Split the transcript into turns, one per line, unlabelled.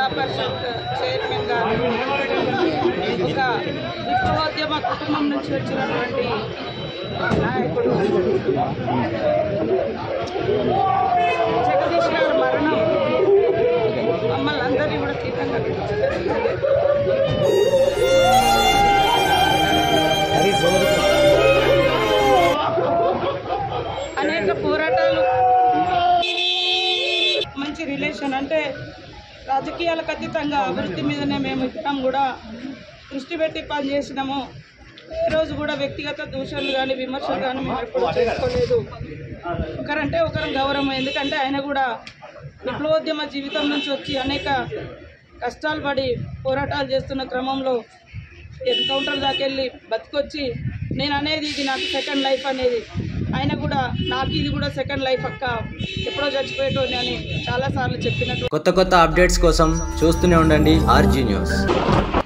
పరిషత్ chairman గారు ఒక విప్లవోద్యమ కుటుంబం నుంచి వచ్చినటువంటి నాయకుడు జగదీష్ గారి మరణం మమ్మల్ని అందరినీ కూడా తీవ్రంగా కలిచివేస్తుంది. అనేక పోరాటాలు మంచి రిలేషన్ అంటే రాజకీయాలకు అతీతంగా అభివృద్ధి మీదనే మేము ఇద్దరం కూడా దృష్టి పెట్టి పనిచేసినాము ఏ రోజు కూడా వ్యక్తిగత దూషణలు కానీ విమర్శలు కానీ మేము ఎప్పుడు చేసుకోలేదు ఒకరంటే ఒకరు గౌరవం ఎందుకంటే ఆయన కూడా విప్లవోద్యమ జీవితం నుంచి వచ్చి అనేక కష్టాలు పడి పోరాటాలు చేస్తున్న క్రమంలో ఎన్కౌంటర్ దాకా వెళ్ళి బతికొచ్చి నేను అనేది ఇది నాకు సెకండ్ లైఫ్ అనేది ఆయన కూడా నాకు ఇది కూడా సెకండ్ లైఫ్ అక్క ఎప్పుడో చచ్చిపోయేటోని అని చాలాసార్లు చెప్పినట్టు
కొత్త కొత్త అప్డేట్స్ కోసం చూస్తూనే ఉండండి ఆర్జీ న్యూస్